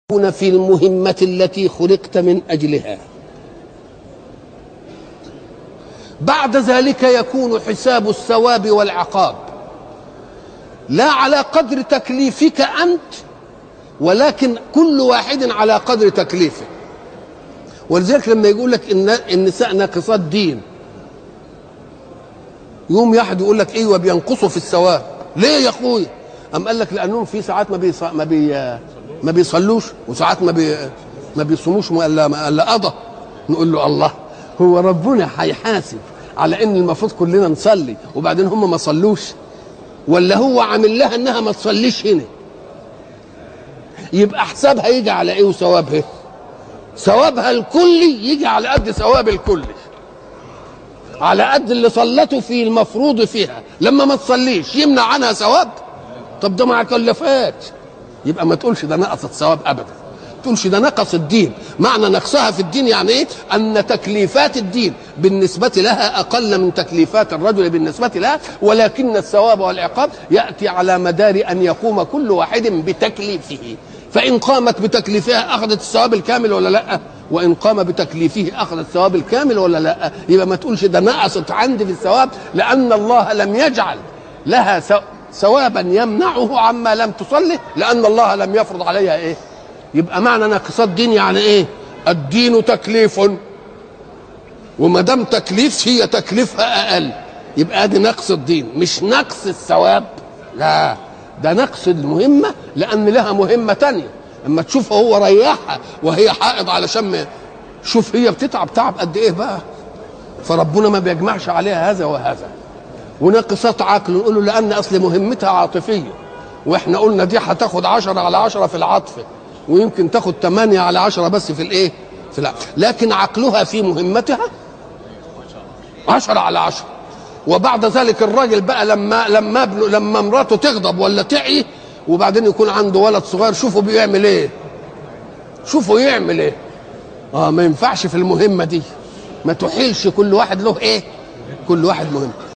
تكون في المهمة التي خلقت من أجلها بعد ذلك يكون حساب الثواب والعقاب لا على قدر تكليفك أنت ولكن كل واحد على قدر تكليفه ولذلك لما يقول لك ان النساء ناقصات دين يوم يحد يقول لك ايوه بينقصوا في الثواب ليه يا اخويا ام قال لك لانهم في ساعات ما بيص... ما بي... ما بيصلوش وساعات ما بي... ما بيصوموش الا الا قضى نقول له الله هو ربنا هيحاسب على ان المفروض كلنا نصلي وبعدين هم ما صلوش ولا هو عامل لها انها ما تصليش هنا يبقى حسابها يجي على ايه وثوابها ثوابها الكلي يجي على قد ثواب الكلي على قد اللي صلته في المفروض فيها لما ما تصليش يمنع عنها ثواب طب ده ما كلفات يبقى ما تقولش ده نقص الثواب ابدا تقولش ده نقص الدين معنى نقصها في الدين يعني ايه ان تكليفات الدين بالنسبة لها اقل من تكليفات الرجل بالنسبة لها ولكن الثواب والعقاب يأتي على مدار ان يقوم كل واحد بتكليفه فإن قامت بتكليفها أخذت الثواب الكامل ولا لا وإن قام بتكليفه أخذ الثواب الكامل ولا لا يبقى ما تقولش ده نقصت عندي في الثواب لأن الله لم يجعل لها ثوابا يمنعه عما لم تصلي لأن الله لم يفرض عليها إيه يبقى معنى ناقصات دين يعني إيه الدين تكليف وما دام تكليف هي تكليفها أقل يبقى دي نقص الدين مش نقص الثواب لا ده نقص المهمة لأن لها مهمة تانية اما تشوف هو ريحها وهي حائض علشان شوف هي بتتعب تعب قد ايه بقى فربنا ما بيجمعش عليها هذا وهذا وناقصات عقل نقول له لأن أصل مهمتها عاطفية واحنا قلنا دي هتاخد عشرة على عشرة في العطف ويمكن تاخد ثمانية على عشرة بس في الايه في العقل. لكن عقلها في مهمتها عشرة على عشرة وبعد ذلك الراجل بقى لما لما ابنه لما مراته تغضب ولا تعي وبعدين يكون عنده ولد صغير شوفوا بيعمل ايه شوفوا يعمل ايه اه ما ينفعش في المهمه دي ما تحيلش كل واحد له ايه كل واحد مهم